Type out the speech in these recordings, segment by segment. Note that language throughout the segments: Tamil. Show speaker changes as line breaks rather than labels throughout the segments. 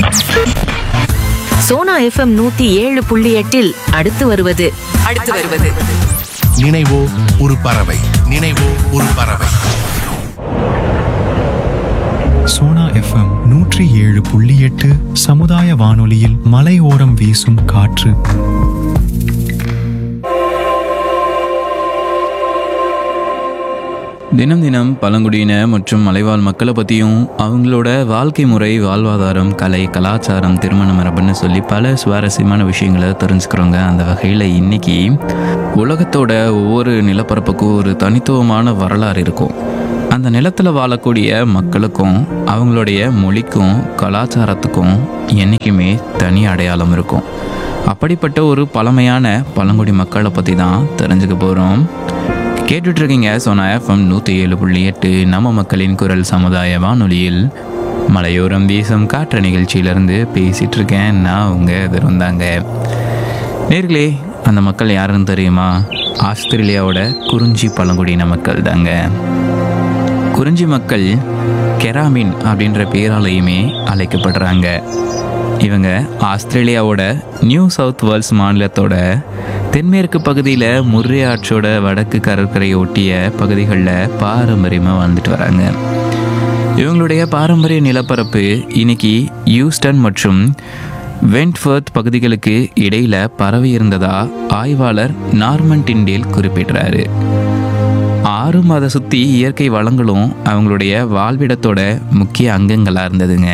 சோனா எஃப்எம் நூத்தி ஏழு புள்ளி எட்டில் அடுத்து வருவது
அடுத்து வருவது
நினைவோ ஒரு பறவை நினைவோ ஒரு பறவை
சோனா எஃப்எம் நூற்றி ஏழு புள்ளி எட்டு சமுதாய வானொலியில் மலையோரம் வீசும் காற்று
தினம் தினம் பழங்குடியின மற்றும் மலைவாழ் மக்களை பற்றியும் அவங்களோட வாழ்க்கை முறை வாழ்வாதாரம் கலை கலாச்சாரம் திருமண மரபுன்னு சொல்லி பல சுவாரஸ்யமான விஷயங்களை தெரிஞ்சுக்கிறோங்க அந்த வகையில் இன்னைக்கு உலகத்தோட ஒவ்வொரு நிலப்பரப்புக்கும் ஒரு தனித்துவமான வரலாறு இருக்கும் அந்த நிலத்தில் வாழக்கூடிய மக்களுக்கும் அவங்களுடைய மொழிக்கும் கலாச்சாரத்துக்கும் என்றைக்குமே தனி அடையாளம் இருக்கும் அப்படிப்பட்ட ஒரு பழமையான பழங்குடி மக்களை பற்றி தான் தெரிஞ்சுக்க போகிறோம் கேட்டுட்டு இருக்கீங்க சோனா எஃப்எம் நூற்றி ஏழு புள்ளி எட்டு நம்ம மக்களின் குரல் சமுதாய வானொலியில் மலையோரம் வீசும் காற்று நிகழ்ச்சியிலேருந்து பேசிகிட்டு இருக்கேன் நான் உங்கள் திருந்தாங்க நேர்களே அந்த மக்கள் யாருன்னு தெரியுமா ஆஸ்திரேலியாவோட குறிஞ்சி பழங்குடியின மக்கள் தாங்க குறிஞ்சி மக்கள் கெராமின் அப்படின்ற பேராலையுமே அழைக்கப்படுறாங்க இவங்க ஆஸ்திரேலியாவோட நியூ சவுத் வேல்ஸ் மாநிலத்தோட தென்மேற்கு பகுதியில் முர்ரே ஆற்றோட வடக்கு கடற்கரையை ஒட்டிய பகுதிகளில் பாரம்பரியமாக வாழ்ந்துட்டு வராங்க இவங்களுடைய பாரம்பரிய நிலப்பரப்பு இன்னைக்கு ஹியூஸ்டன் மற்றும் வென்ட்ஃபர்த் பகுதிகளுக்கு இடையில பரவி இருந்ததா ஆய்வாளர் நார்மன் டிண்டேல் குறிப்பிடுறாரு ஆறும் அதை சுற்றி இயற்கை வளங்களும் அவங்களுடைய வாழ்விடத்தோட முக்கிய அங்கங்களாக இருந்ததுங்க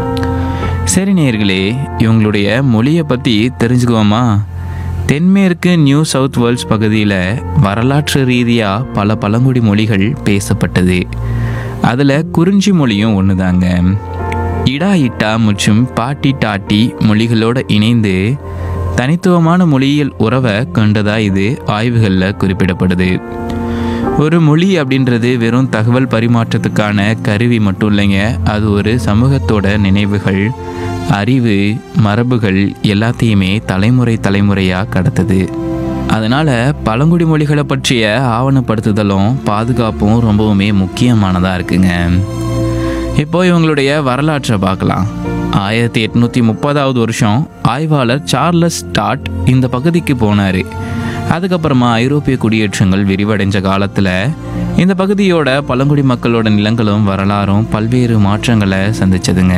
சரி நேர்களே இவங்களுடைய மொழியை பற்றி தெரிஞ்சுக்குவோமா தென்மேற்கு நியூ சவுத் வேல்ஸ் பகுதியில் வரலாற்று ரீதியாக பல பழங்குடி மொழிகள் பேசப்பட்டது அதில் குறிஞ்சி மொழியும் ஒன்று தாங்க இடா இட்டா மற்றும் பாட்டி டாட்டி மொழிகளோட இணைந்து தனித்துவமான மொழியியல் உறவை கொண்டதா இது ஆய்வுகளில் குறிப்பிடப்படுது ஒரு மொழி அப்படின்றது வெறும் தகவல் பரிமாற்றத்துக்கான கருவி மட்டும் இல்லைங்க அது ஒரு சமூகத்தோட நினைவுகள் அறிவு மரபுகள் எல்லாத்தையுமே தலைமுறை தலைமுறையாக கடத்துது அதனால் பழங்குடி மொழிகளை பற்றிய ஆவணப்படுத்துதலும் பாதுகாப்பும் ரொம்பவுமே முக்கியமானதாக இருக்குங்க இப்போ இவங்களுடைய வரலாற்றை பார்க்கலாம் ஆயிரத்தி எட்நூற்றி முப்பதாவது வருஷம் ஆய்வாளர் சார்லஸ் டாட் இந்த பகுதிக்கு போனார் அதுக்கப்புறமா ஐரோப்பிய குடியேற்றங்கள் விரிவடைஞ்ச காலத்தில் இந்த பகுதியோட பழங்குடி மக்களோட நிலங்களும் வரலாறும் பல்வேறு மாற்றங்களை சந்திச்சதுங்க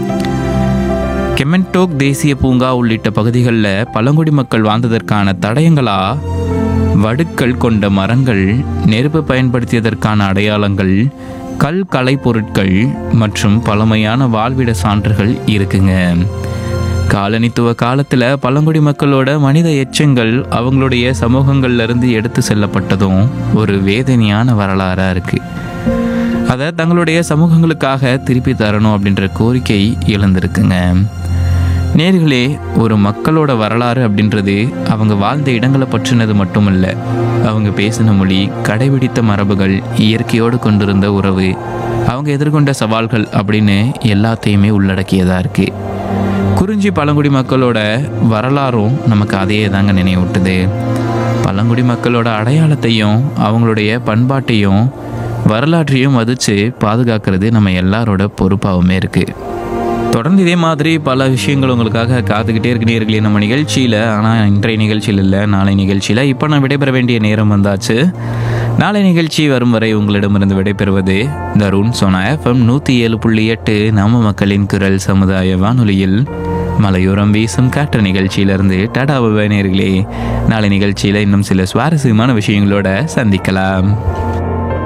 கெமென்டோக் தேசிய பூங்கா உள்ளிட்ட பகுதிகளில் பழங்குடி மக்கள் வாழ்ந்ததற்கான தடயங்களா வடுக்கள் கொண்ட மரங்கள் நெருப்பு பயன்படுத்தியதற்கான அடையாளங்கள் கல் கலை பொருட்கள் மற்றும் பழமையான வாழ்விட சான்றுகள் இருக்குங்க காலனித்துவ காலத்தில் பழங்குடி மக்களோட மனித எச்சங்கள் அவங்களுடைய சமூகங்கள்ல இருந்து எடுத்து செல்லப்பட்டதும் ஒரு வேதனையான வரலாறாக இருக்குது அதை தங்களுடைய சமூகங்களுக்காக திருப்பி தரணும் அப்படின்ற கோரிக்கை எழுந்திருக்குங்க நேர்களே ஒரு மக்களோட வரலாறு அப்படின்றது அவங்க வாழ்ந்த இடங்களை பற்றினது மட்டுமல்ல அவங்க பேசின மொழி கடைபிடித்த மரபுகள் இயற்கையோடு கொண்டிருந்த உறவு அவங்க எதிர்கொண்ட சவால்கள் அப்படின்னு எல்லாத்தையுமே உள்ளடக்கியதாக இருக்குது குறிஞ்சி பழங்குடி மக்களோட வரலாறும் நமக்கு அதையே தாங்க நினைவூட்டுது பழங்குடி மக்களோட அடையாளத்தையும் அவங்களுடைய பண்பாட்டையும் வரலாற்றையும் மதித்து பாதுகாக்கிறது நம்ம எல்லாரோட பொறுப்பாகவுமே இருக்குது தொடர்ந்து இதே மாதிரி பல விஷயங்கள் உங்களுக்காக காத்துக்கிட்டே இருக்கு நேர்களே நம்ம நிகழ்ச்சியில் ஆனால் இன்றைய நிகழ்ச்சியில் இல்லை நாளை நிகழ்ச்சியில் இப்போ நான் விடைபெற வேண்டிய நேரம் வந்தாச்சு நாளை நிகழ்ச்சி வரும் வரை உங்களிடமிருந்து விடைபெறுவது தருண் சோனா எஃப்எம் நூற்றி ஏழு புள்ளி எட்டு நம்ம மக்களின் குரல் சமுதாய வானொலியில் மலையோரம் வீசும் காற்று நிகழ்ச்சியிலிருந்து டாடா நேர்களே நாளை நிகழ்ச்சியில் இன்னும் சில சுவாரஸ்யமான விஷயங்களோட சந்திக்கலாம்